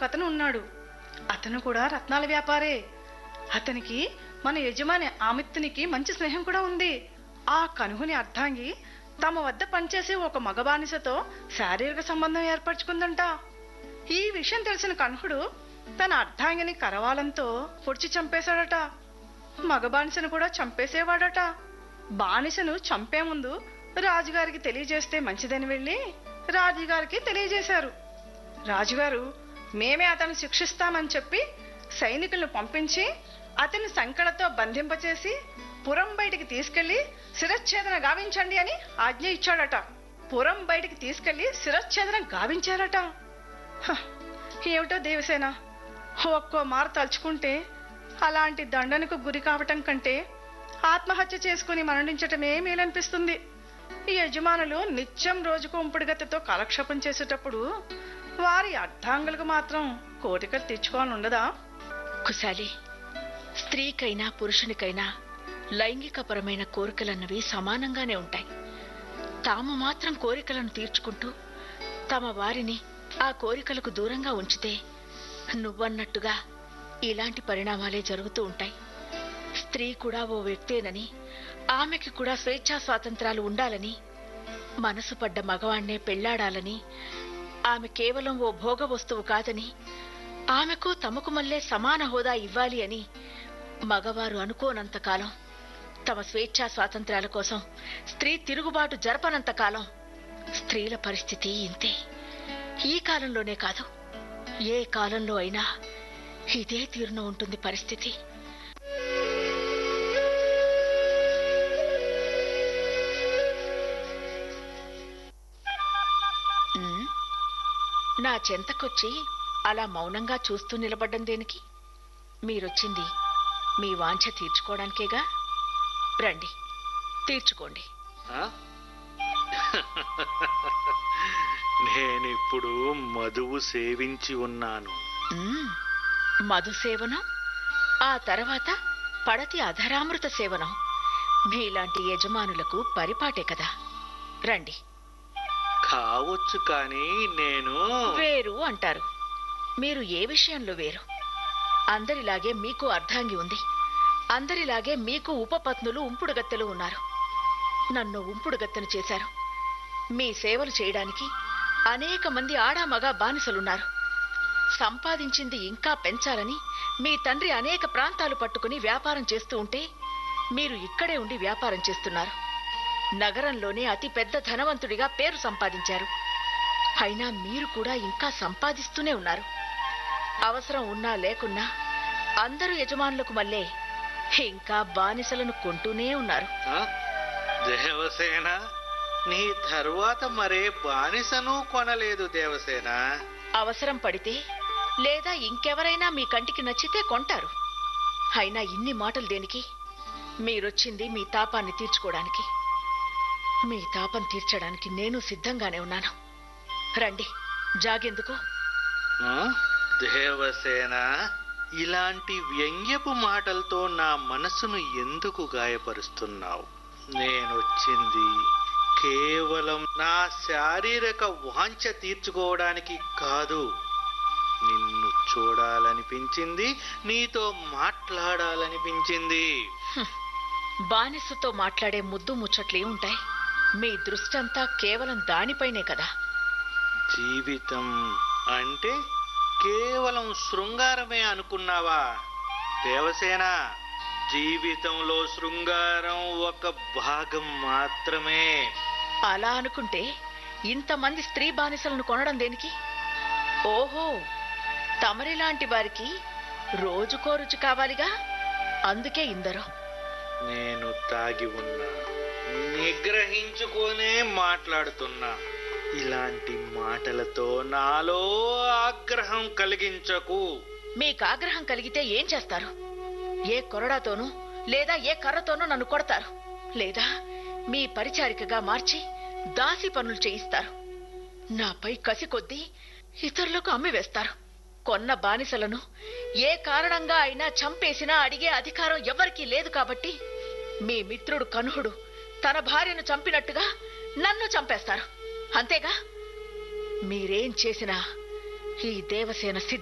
అతను ఉన్నాడు అతను కూడా రత్నాల వ్యాపారే అతనికి మన యజమాని ఆమిత్తునికి మంచి స్నేహం కూడా ఉంది ఆ కనుహుని అర్ధాంగి తమ వద్ద పనిచేసే ఒక మగ బానిసతో శారీరక సంబంధం ఏర్పరచుకుందంట ఈ విషయం తెలిసిన కనుహుడు తన అర్ధాంగిని కరవాలంతో పొడిచి చంపేశాడట మగ బానిసను కూడా చంపేసేవాడట బానిసను చంపే ముందు రాజుగారికి తెలియజేస్తే మంచిదని వెళ్ళి రాజుగారికి తెలియజేశారు రాజుగారు మేమే అతను శిక్షిస్తామని చెప్పి సైనికులను పంపించి అతన్ని సంకడతో బంధింపచేసి పురం బయటికి తీసుకెళ్లి శిరచ్ఛేదన గావించండి అని ఆజ్ఞ ఇచ్చాడట పురం బయటికి తీసుకెళ్లి శిరచ్ఛేదన గావించారట హ, ఏమిటో దేవసేన ఒక్కో మారు తలుచుకుంటే అలాంటి దండనకు గురి కావటం కంటే ఆత్మహత్య చేసుకుని మరణించటమే మేలనిపిస్తుంది ఈ యజమానులు నిత్యం రోజుకు ఉంపుడుగత్తెతో కాలక్షేపం చేసేటప్పుడు వారి అర్ధాంగులకు మాత్రం కోరికలు తెచ్చుకోవాలని ఉండదా కుశాలి స్త్రీకైనా పురుషునికైనా లైంగికపరమైన కోరికలన్నవి సమానంగానే ఉంటాయి తాము మాత్రం కోరికలను తీర్చుకుంటూ తమ వారిని ఆ కోరికలకు దూరంగా ఉంచితే నువ్వన్నట్టుగా ఇలాంటి పరిణామాలే జరుగుతూ ఉంటాయి స్త్రీ కూడా ఓ వ్యక్తేనని ఆమెకి కూడా స్వేచ్ఛా స్వాతంత్రాలు ఉండాలని మనసు పడ్డ మగవాణ్ణే పెళ్లాడాలని ఆమె కేవలం ఓ భోగ వస్తువు కాదని ఆమెకు తమకు మళ్ళే సమాన హోదా ఇవ్వాలి అని మగవారు అనుకోనంతకాలం తమ స్వేచ్ఛా స్వాతంత్రాల కోసం స్త్రీ తిరుగుబాటు జరపనంతకాలం స్త్రీల పరిస్థితి ఇంతే ఈ కాలంలోనే కాదు ఏ కాలంలో అయినా ఇదే తీరున ఉంటుంది పరిస్థితి ఉమ్, నా చెంతకొచ్చి అలా మౌనంగా చూస్తూ నిలబడ్డం దేనికి మీరొచ్చింది మీ వాంఛ తీర్చుకోవడానికేగా రండి తీర్చుకోండి ఆ? నేనిప్పుడు మధువు సేవించి ఉన్నాను మ్మ్. మధు సేవనం ఆ తర్వాత పడతి అధరామృత సేవనం మీలాంటి యజమానులకు పరిపాటే కదా రండి కావచ్చు కానీ నేను వేరు అంటారు మీరు ఏ విషయంలో వేరు అందరిలాగే మీకు అర్ధాంగి ఉంది అందరిలాగే మీకు ఉపపత్నులు ఉంపుడుగత్తెలు ఉన్నారు నన్ను ఉంపుడుగత్తెను చేశారు మీ సేవలు చేయడానికి అనేక మంది ఆడామగా బానిసలున్నారు సంపాదించింది ఇంకా పెంచాలని మీ తండ్రి అనేక ప్రాంతాలు పట్టుకుని వ్యాపారం చేస్తూ ఉంటే మీరు ఇక్కడే ఉండి వ్యాపారం చేస్తున్నారు నగరంలోనే అతి పెద్ద ధనవంతుడిగా పేరు సంపాదించారు అయినా మీరు కూడా ఇంకా సంపాదిస్తూనే ఉన్నారు అవసరం ఉన్నా లేకున్నా అందరూ యజమానులకు మళ్ళే ఇంకా బానిసలను కొంటూనే ఉన్నారు ఆ? దేవసేన నీ తరువాత మరే బానిసను కొనలేదు దేవసేన అవసరం పడితే లేదా ఇంకెవరైనా మీ కంటికి నచ్చితే కొంటారు అయినా ఇన్ని మాటలు దేనికి మీరొచ్చింది మీ తాపాన్ని తీర్చుకోవడానికి మీ తాపం తీర్చడానికి నేను సిద్ధంగానే ఉన్నాను రండి జాగెందుకు ఆ? దేవసేన ఇలాంటి వ్యంగ్యపు మాటలతో నా మనసును ఎందుకు గాయపరుస్తున్నావు నేనొచ్చింది కేవలం నా శారీరక వాంఛ తీర్చుకోవడానికి కాదు నిన్ను చూడాలనిపించింది నీతో మాట్లాడాలనిపించింది బానిసతో మాట్లాడే ముద్దు ముచ్చట్లే ఉంటాయి మీ దృష్టంతా కేవలం దానిపైనే కదా జీవితం అంటే కేవలం శృంగారమే అనుకున్నావా దేవసేన జీవితంలో శృంగారం ఒక భాగం మాత్రమే అలా అనుకుంటే ఇంతమంది స్త్రీ బానిసలను కొనడం దేనికి ఓహో తమరిలాంటి వారికి రోజుకో రుచి కావాలిగా అందుకే ఇందరూ నేను తాగి ఉన్నా నిగ్రహించుకోనే మాట్లాడుతున్నా ఇలాంటి మాటలతో నాలో ఆగ్రహం కలిగించకు మీకు ఆగ్రహం కలిగితే ఏం చేస్తారు ఏ కొరడాతోనూ లేదా ఏ కర్రతోనూ నన్ను కొడతారు లేదా మీ పరిచారికగా మార్చి దాసి పనులు చేయిస్తారు నాపై కసి కొద్దీ ఇతరులకు అమ్మివేస్తారు కొన్న బానిసలను ఏ కారణంగా అయినా చంపేసినా అడిగే అధికారం ఎవరికీ లేదు కాబట్టి మీ మిత్రుడు కనుహుడు తన భార్యను చంపినట్టుగా నన్ను చంపేస్తారు అంతేగా మీరేం చేసినా ఈ దేవసేన సిద్ధ